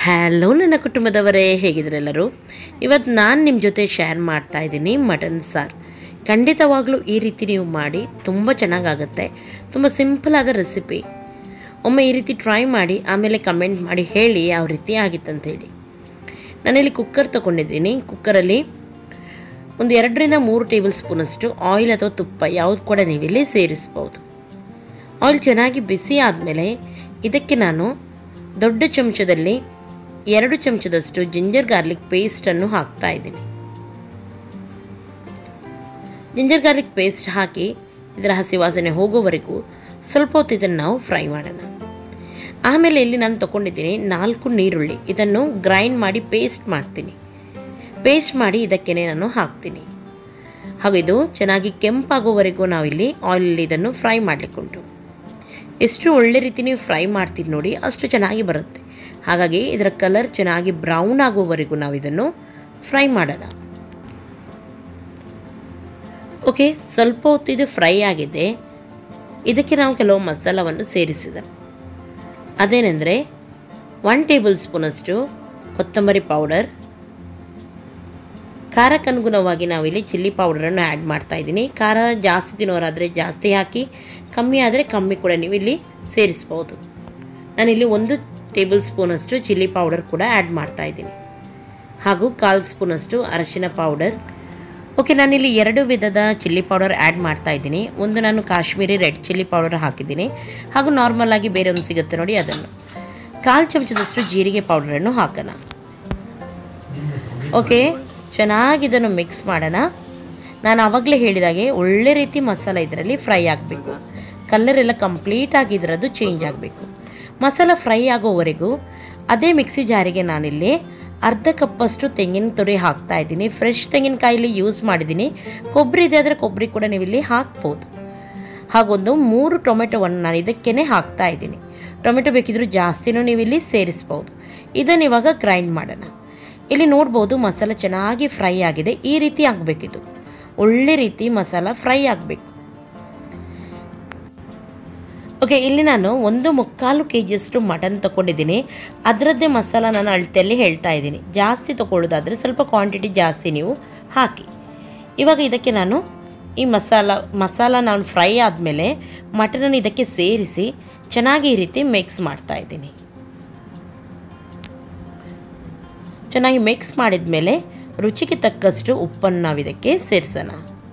hello ನನ್ನ ಕುಟುಂಬದವರೇ ಹೇಗಿದ್ರೆಲ್ಲರೂ ಇವತ್ತು ನಾನು ನಿಮ್ಮ ಜೊತೆ ಶೇರ್ ಮಾಡ್ತಾ ಇದ್ದೀನಿ ಮಟನ್ ಸಾರು ಖಂಡಿತವಾಗ್ಲೂ ಈ ರೀತಿ ನೀವು ಮಾಡಿ ತುಂಬ ಚೆನ್ನಾಗಾಗುತ್ತೆ ತುಂಬ ಸಿಂಪಲ್ ಆದ ರೆಸಿಪಿ ಒಮ್ಮೆ ಈ ರೀತಿ ಟ್ರೈ ಮಾಡಿ ಆಮೇಲೆ ಕಮೆಂಟ್ ಮಾಡಿ ಹೇಳಿ ಯಾವ ರೀತಿ ಆಗಿತ್ತಂತ ಹೇಳಿ ನಾನಿಲ್ಲಿ ಕುಕ್ಕರ್ ತೊಗೊಂಡಿದ್ದೀನಿ ಕುಕ್ಕರಲ್ಲಿ ಒಂದು ಎರಡರಿಂದ ಮೂರು ಟೇಬಲ್ ಸ್ಪೂನಷ್ಟು ಆಯಿಲ್ ಅಥವಾ ತುಪ್ಪ ಯಾವುದು ಕೂಡ ನೀವಿಲ್ಲಿ ಸೇರಿಸ್ಬೋದು ಆಯಿಲ್ ಚೆನ್ನಾಗಿ ಬಿಸಿ ಆದಮೇಲೆ ಇದಕ್ಕೆ ನಾನು ದೊಡ್ಡ ಚಮಚದಲ್ಲಿ ಎರಡು ಚಮಚದಷ್ಟು ಜಿಂಜರ್ ಗಾರ್ಲಿಕ್ ಪೇಸ್ಟನ್ನು ಹಾಕ್ತಾ ಇದ್ದೀನಿ ಜಿಂಜರ್ ಗಾರ್ಲಿಕ್ ಪೇಸ್ಟ್ ಹಾಕಿ ಇದರ ಹಸಿ ವಾಸನೆ ಹೋಗೋವರೆಗೂ ಸ್ವಲ್ಪ ಹೊತ್ತು ಇದನ್ನು ನಾವು ಫ್ರೈ ಮಾಡೋಣ ಆಮೇಲೆ ಇಲ್ಲಿ ನಾನು ತೊಗೊಂಡಿದ್ದೀನಿ ನಾಲ್ಕು ನೀರುಳ್ಳಿ ಇದನ್ನು ಗ್ರೈಂಡ್ ಮಾಡಿ ಪೇಸ್ಟ್ ಮಾಡ್ತೀನಿ ಪೇಸ್ಟ್ ಮಾಡಿ ಇದಕ್ಕೇ ನಾನು ಹಾಕ್ತೀನಿ ಹಾಗೂ ಇದು ಚೆನ್ನಾಗಿ ಕೆಂಪಾಗೋವರೆಗೂ ನಾವಿಲ್ಲಿ ಆಯಿಲಲ್ಲಿ ಇದನ್ನು ಫ್ರೈ ಮಾಡಲಿಕ್ಕುಂಟು ಎಷ್ಟು ಒಳ್ಳೆ ರೀತಿ ನೀವು ಫ್ರೈ ಮಾಡ್ತೀರಿ ನೋಡಿ ಅಷ್ಟು ಚೆನ್ನಾಗಿ ಬರುತ್ತೆ ಹಾಗಾಗಿ ಇದರ ಕಲರ್ ಚೆನ್ನಾಗಿ ಬ್ರೌನ್ ಆಗುವವರೆಗೂ ನಾವು ಇದನ್ನು ಫ್ರೈ ಮಾಡೋಣ ಓಕೆ ಸ್ವಲ್ಪ ಹೊತ್ತು ಇದು ಫ್ರೈ ಆಗಿದೆ ಇದಕ್ಕೆ ನಾವು ಕೆಲವು ಮಸಾಲವನ್ನು ಸೇರಿಸಿದ ಅದೇನೆಂದರೆ ಒನ್ ಟೇಬಲ್ ಸ್ಪೂನಷ್ಟು ಕೊತ್ತಂಬರಿ ಪೌಡರ್ ಖಾರಕ್ಕನುಗುಣವಾಗಿ ನಾವಿಲ್ಲಿ ಚಿಲ್ಲಿ ಪೌಡರನ್ನು ಆ್ಯಡ್ ಮಾಡ್ತಾ ಇದ್ದೀನಿ ಖಾರ ಜಾಸ್ತಿ ತಿನ್ನೋರಾದರೆ ಜಾಸ್ತಿ ಹಾಕಿ ಕಮ್ಮಿ ಆದರೆ ಕಮ್ಮಿ ಕೂಡ ನೀವು ಇಲ್ಲಿ ಸೇರಿಸ್ಬೋದು ನಾನಿಲ್ಲಿ ಒಂದು ಟೇಬಲ್ ಸ್ಪೂನಷ್ಟು ಚಿಲ್ಲಿ ಪೌಡರ್ ಕೂಡ ಆ್ಯಡ್ ಮಾಡ್ತಾ ಇದ್ದೀನಿ ಹಾಗೂ ಕಾಲು ಸ್ಪೂನಷ್ಟು ಅರಶಿನ ಪೌಡರ್ ಓಕೆ ನಾನಿಲ್ಲಿ ಎರಡು ವಿಧದ ಚಿಲ್ಲಿ ಪೌಡರ್ ಆ್ಯಡ್ ಮಾಡ್ತಾ ಇದ್ದೀನಿ ಒಂದು ನಾನು ಕಾಶ್ಮೀರಿ ರೆಡ್ ಚಿಲ್ಲಿ ಪೌಡರ್ ಹಾಕಿದ್ದೀನಿ ಹಾಗೂ ನಾರ್ಮಲ್ ಆಗಿ ಬೇರೆ ಒಂದು ಸಿಗುತ್ತೆ ನೋಡಿ ಅದನ್ನು ಕಾಲು ಚಮಚದಷ್ಟು ಜೀರಿಗೆ ಪೌಡರನ್ನು ಹಾಕೋಣ ಓಕೆ ಚೆನ್ನಾಗಿ ಇದನ್ನು ಮಿಕ್ಸ್ ಮಾಡೋಣ ನಾನು ಆವಾಗಲೇ ಹೇಳಿದಾಗೆ ಒಳ್ಳೆ ರೀತಿ ಮಸಾಲ ಇದರಲ್ಲಿ ಫ್ರೈ ಆಗಬೇಕು ಕಲರ್ ಎಲ್ಲ ಕಂಪ್ಲೀಟ್ ಆಗಿ ಇದರದ್ದು ಚೇಂಜ್ ಆಗಬೇಕು ಮಸಾಲ ಫ್ರೈ ಆಗೋವರೆಗೂ ಅದೇ ಮಿಕ್ಸಿ ಜಾರಿಗೆ ನಾನಿಲ್ಲಿ ಅರ್ಧ ಕಪ್ಪಷ್ಟು ತೆಂಗಿನ ತುರಿ ಹಾಕ್ತಾ ಇದ್ದೀನಿ ಫ್ರೆಶ್ ತೆಂಗಿನಕಾಯಿಲಿ ಯೂಸ್ ಮಾಡಿದ್ದೀನಿ ಕೊಬ್ಬರಿ ಇದೆ ಆದರೆ ಕೊಬ್ಬರಿ ಕೂಡ ನೀವು ಇಲ್ಲಿ ಹಾಕ್ಬೋದು ಹಾಗೊಂದು ಮೂರು ಟೊಮೆಟೊವನ್ನು ನಾನು ಇದಕ್ಕೇ ಹಾಕ್ತಾ ಇದ್ದೀನಿ ಟೊಮೆಟೊ ಬೇಕಿದ್ರೂ ಜಾಸ್ತಿನೂ ನೀವು ಇಲ್ಲಿ ಸೇರಿಸ್ಬೋದು ಇದನ್ನು ಇವಾಗ ಗ್ರೈಂಡ್ ಮಾಡೋಣ ಇಲ್ಲಿ ನೋಡ್ಬೋದು ಮಸಾಲ ಚೆನ್ನಾಗಿ ಫ್ರೈ ಆಗಿದೆ ಈ ರೀತಿ ಆಗಬೇಕಿದು ಒಳ್ಳೆ ರೀತಿ ಮಸಾಲ ಫ್ರೈ ಆಗಬೇಕು ಓಕೆ ಇಲ್ಲಿ ನಾನು ಒಂದು ಮುಕ್ಕಾಲು ಕೆ ಜಿಯಷ್ಟು ಮಟನ್ ತೊಗೊಂಡಿದ್ದೀನಿ ಅದರದ್ದೇ ಮಸಾಲ ನಾನು ಅಳತೆಯಲ್ಲಿ ಹೇಳ್ತಾ ಇದ್ದೀನಿ ಜಾಸ್ತಿ ತೊಗೊಳ್ಳೋದಾದರೆ ಸ್ವಲ್ಪ ಕ್ವಾಂಟಿಟಿ ಜಾಸ್ತಿ ನೀವು ಹಾಕಿ ಇವಾಗ ಇದಕ್ಕೆ ನಾನು ಈ ಮಸಾಲ ಮಸಾಲ ನಾನು ಫ್ರೈ ಆದಮೇಲೆ ಮಟನನ್ನು ಇದಕ್ಕೆ ಸೇರಿಸಿ ಚೆನ್ನಾಗಿ ಈ ರೀತಿ ಮಿಕ್ಸ್ ಮಾಡ್ತಾ ಇದ್ದೀನಿ ಚೆನ್ನಾಗಿ ಮಿಕ್ಸ್ ಮಾಡಿದ ಮೇಲೆ ರುಚಿಗೆ ತಕ್ಕಷ್ಟು ಉಪ್ಪನ್ನು ನಾವು ಇದಕ್ಕೆ ಸೇರಿಸೋಣ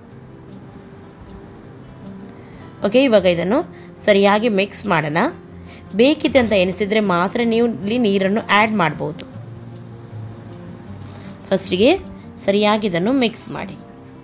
ಓಕೆ ಇವಾಗ ಇದನ್ನು ಸರಿಯಾಗಿ ಮಿಕ್ಸ್ ಮಾಡೋಣ ಬೇಕಿದೆ ಅಂತ ಎನಿಸಿದರೆ ಮಾತ್ರ ನೀವು ಇಲ್ಲಿ ನೀರನ್ನು ಆ್ಯಡ್ ಮಾಡ್ಬೋದು ಫಸ್ಟಿಗೆ ಸರಿಯಾಗಿ ಇದನ್ನು ಮಿಕ್ಸ್ ಮಾಡಿ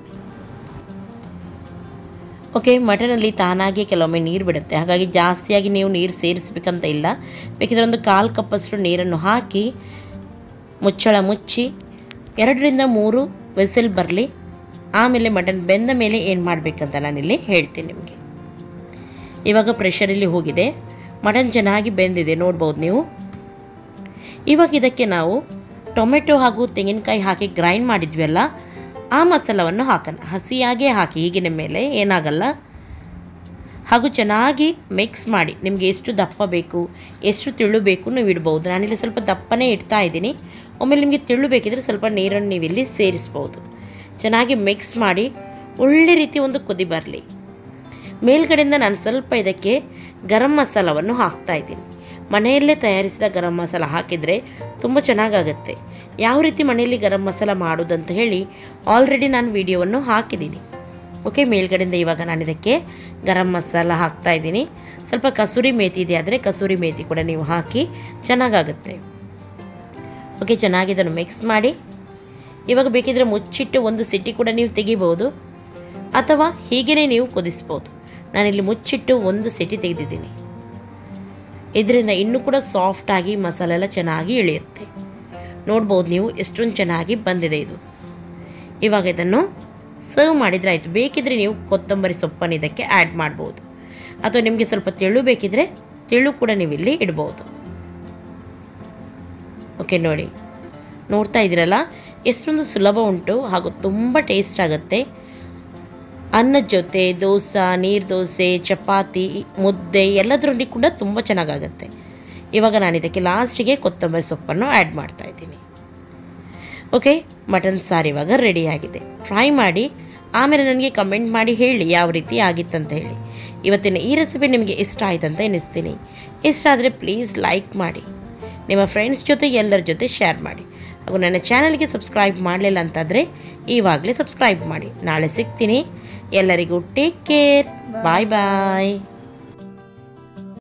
ಓಕೆ ಮಟನಲ್ಲಿ ತಾನಾಗಿ ಕೆಲವೊಮ್ಮೆ ನೀರು ಬಿಡುತ್ತೆ ಹಾಗಾಗಿ ಜಾಸ್ತಿಯಾಗಿ ನೀವು ನೀರು ಸೇರಿಸ್ಬೇಕಂತ ಇಲ್ಲ ಬೇಕಿದ್ರೆ ಒಂದು ಕಾಲು ಕಪ್ಪಷ್ಟು ನೀರನ್ನು ಹಾಕಿ ಮುಚ್ಚಳ ಮುಚ್ಚಿ ಎರಡರಿಂದ ಮೂರು ವಿಸಿಲ್ ಬರಲಿ ಆಮೇಲೆ ಮಟನ್ ಬೆಂದ ಮೇಲೆ ಏನು ಮಾಡಬೇಕಂತ ನಾನಿಲ್ಲಿ ಹೇಳ್ತೀನಿ ನಿಮಗೆ ಇವಾಗ ಪ್ರೆಷರಲ್ಲಿ ಹೋಗಿದೆ ಮಟನ್ ಚೆನ್ನಾಗಿ ಬೆಂದಿದೆ ನೋಡ್ಬೋದು ನೀವು ಇವಾಗ ಇದಕ್ಕೆ ನಾವು ಟೊಮೆಟೊ ಹಾಗೂ ತೆಂಗಿನಕಾಯಿ ಹಾಕಿ ಗ್ರೈಂಡ್ ಮಾಡಿದ್ವಲ್ಲ ಆ ಮಸಾಲವನ್ನು ಹಾಕೋಣ ಹಸಿಯಾಗೇ ಹಾಕಿ ಈಗಿನ ಮೇಲೆ ಏನಾಗಲ್ಲ ಹಾಗೂ ಚೆನ್ನಾಗಿ ಮಿಕ್ಸ್ ಮಾಡಿ ನಿಮಗೆ ಎಷ್ಟು ದಪ್ಪ ಬೇಕು ಎಷ್ಟು ತಿಳ್ಳು ಬೇಕು ನೀವು ಇಡ್ಬೋದು ನಾನಿಲ್ಲಿ ಸ್ವಲ್ಪ ದಪ್ಪನೇ ಇಡ್ತಾ ಇದ್ದೀನಿ ಒಮ್ಮೆಲೆ ನಿಮಗೆ ತಿಳ್ಳು ಬೇಕಿದ್ರೆ ಸ್ವಲ್ಪ ನೀರನ್ನು ನೀವು ಇಲ್ಲಿ ಸೇರಿಸ್ಬೋದು ಚೆನ್ನಾಗಿ ಮಿಕ್ಸ್ ಮಾಡಿ ಒಳ್ಳೆ ರೀತಿ ಒಂದು ಕುದಿ ಬರಲಿ ಮೇಲ್ಗಡೆಯಿಂದ ನಾನು ಸ್ವಲ್ಪ ಇದಕ್ಕೆ ಗರಂ ಮಸಾಲವನ್ನು ಹಾಕ್ತಾ ಇದ್ದೀನಿ ಮನೆಯಲ್ಲೇ ತಯಾರಿಸಿದ ಗರಂ ಮಸಾಲ ಹಾಕಿದರೆ ತುಂಬ ಚೆನ್ನಾಗಾಗುತ್ತೆ ಯಾವ ರೀತಿ ಮನೆಯಲ್ಲಿ ಗರಂ ಮಸಾಲ ಮಾಡೋದಂತ ಹೇಳಿ ಆಲ್ರೆಡಿ ನಾನು ವಿಡಿಯೋವನ್ನು ಹಾಕಿದ್ದೀನಿ ಓಕೆ ಮೇಲ್ಗಡೆಯಿಂದ ಇವಾಗ ನಾನು ಇದಕ್ಕೆ ಗರಂ ಮಸಾಲ ಹಾಕ್ತಾ ಇದ್ದೀನಿ ಸ್ವಲ್ಪ ಕಸೂರಿ ಮೇಥಿ ಇದೆ ಆದರೆ ಕಸೂರಿ ಮೇಥಿ ಕೂಡ ನೀವು ಹಾಕಿ ಚೆನ್ನಾಗಾಗುತ್ತೆ ಓಕೆ ಚೆನ್ನಾಗಿ ಇದನ್ನು ಮಿಕ್ಸ್ ಮಾಡಿ ಇವಾಗ ಬೇಕಿದ್ರೆ ಮುಚ್ಚಿಟ್ಟು ಒಂದು ಸಿಟಿ ಕೂಡ ನೀವು ತೆಗಿಬೋದು ಅಥವಾ ಹೀಗೇ ನೀವು ಕುದಿಸ್ಬೋದು ನಾನಿಲ್ಲಿ ಮುಚ್ಚಿಟ್ಟು ಒಂದು ಸಿಟಿ ತೆಗೆದಿದ್ದೀನಿ ಇದರಿಂದ ಇನ್ನೂ ಕೂಡ ಸಾಫ್ಟಾಗಿ ಮಸಾಲೆ ಎಲ್ಲ ಚೆನ್ನಾಗಿ ಇಳಿಯುತ್ತೆ ನೋಡ್ಬೋದು ನೀವು ಎಷ್ಟೊಂದು ಚೆನ್ನಾಗಿ ಬಂದಿದೆ ಇದು ಇವಾಗ ಇದನ್ನು ಸರ್ವ್ ಮಾಡಿದರೆ ಆಯಿತು ಬೇಕಿದ್ರೆ ನೀವು ಕೊತ್ತಂಬರಿ ಸೊಪ್ಪನ್ನು ಇದಕ್ಕೆ ಆ್ಯಡ್ ಮಾಡ್ಬೋದು ಅಥವಾ ನಿಮಗೆ ಸ್ವಲ್ಪ ತೆಳು ಬೇಕಿದ್ರೆ ತೆಳು ಕೂಡ ನೀವು ಇಲ್ಲಿ ಇಡ್ಬೋದು ಓಕೆ ನೋಡಿ ನೋಡ್ತಾ ಇದ್ದೀರಲ್ಲ ಎಷ್ಟೊಂದು ಸುಲಭ ಉಂಟು ಹಾಗೂ ತುಂಬ ಟೇಸ್ಟ್ ಆಗುತ್ತೆ ಅನ್ನದ ಜೊತೆ ದೋಸೆ ನೀರು ದೋಸೆ ಚಪಾತಿ ಮುದ್ದೆ ಎಲ್ಲದರೊಂದಿಗೆ ಕೂಡ ತುಂಬ ಚೆನ್ನಾಗಾಗತ್ತೆ ಇವಾಗ ನಾನು ಇದಕ್ಕೆ ಲಾಸ್ಟಿಗೆ ಕೊತ್ತಂಬರಿ ಸೊಪ್ಪನ್ನು ಆ್ಯಡ್ ಮಾಡ್ತಾ ಇದ್ದೀನಿ ಓಕೆ ಮಟನ್ ಸಾರು ಇವಾಗ ರೆಡಿಯಾಗಿದೆ ಟ್ರೈ ಮಾಡಿ ಆಮೇಲೆ ನನಗೆ ಕಮೆಂಟ್ ಮಾಡಿ ಹೇಳಿ ಯಾವ ರೀತಿ ಆಗಿತ್ತಂತ ಹೇಳಿ ಇವತ್ತಿನ ಈ ರೆಸಿಪಿ ನಿಮಗೆ ಇಷ್ಟ ಆಯ್ತಂತ ಎನಿಸ್ತೀನಿ ಇಷ್ಟ ಆದರೆ ಪ್ಲೀಸ್ ಲೈಕ್ ಮಾಡಿ ನಿಮ್ಮ ಫ್ರೆಂಡ್ಸ್ ಜೊತೆ ಎಲ್ಲರ ಜೊತೆ ಶೇರ್ ಮಾಡಿ ಹಾಗೂ ನನ್ನ ಚಾನಲ್ಗೆ ಸಬ್ಸ್ಕ್ರೈಬ್ ಮಾಡಲಿಲ್ಲ ಅಂತಾದರೆ ಇವಾಗಲೇ ಸಬ್ಸ್ಕ್ರೈಬ್ ಮಾಡಿ ನಾಳೆ ಸಿಗ್ತೀನಿ ಎಲ್ಲರಿಗೂ ಟೇಕ್ ಕೇರ್ ಬಾಯ್ ಬಾಯ್